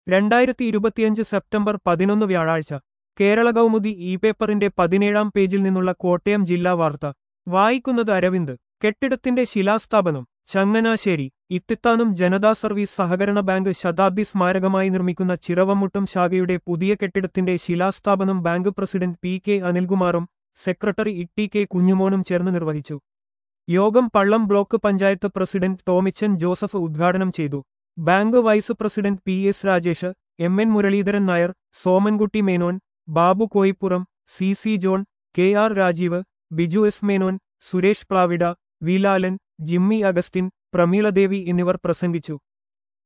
രണ്ടായിരത്തി ഇരുപത്തിയഞ്ച് സെപ്റ്റംബർ പതിനൊന്ന് വ്യാഴാഴ്ച കേരള കൗമുദി ഇ പേപ്പറിന്റെ പതിനേഴാം പേജിൽ നിന്നുള്ള കോട്ടയം ജില്ലാ വാർത്ത വായിക്കുന്നത് അരവിന്ദ് കെട്ടിടത്തിന്റെ ശിലാസ്ഥാപനം ചങ്ങനാശ്ശേരി ഇത്തിത്താനും ജനതാ സർവീസ് സഹകരണ ബാങ്ക് ശതാബ്ദി സ്മാരകമായി നിർമ്മിക്കുന്ന ചിറവമുട്ടം ശാഖയുടെ പുതിയ കെട്ടിടത്തിന്റെ ശിലാസ്ഥാപനം ബാങ്ക് പ്രസിഡന്റ് പി കെ അനിൽകുമാറും സെക്രട്ടറി ഇ കെ കുഞ്ഞുമോനും ചേർന്ന് നിർവഹിച്ചു യോഗം പള്ളം ബ്ലോക്ക് പഞ്ചായത്ത് പ്രസിഡന്റ് ടോമിച്ചൻ ജോസഫ് ഉദ്ഘാടനം ചെയ്തു bank vice president P S Rajesh M N Muraleedharan Nair Somankutty Menon Babu Koippuram C C John K R Rajeev Biju S Menon Suresh പ്ലാവിഡ വിലാലൻ ജിമ്മി അഗസ്റ്റിൻ പ്രമീളദേവി എന്നിവർ പ്രസംഗിച്ചു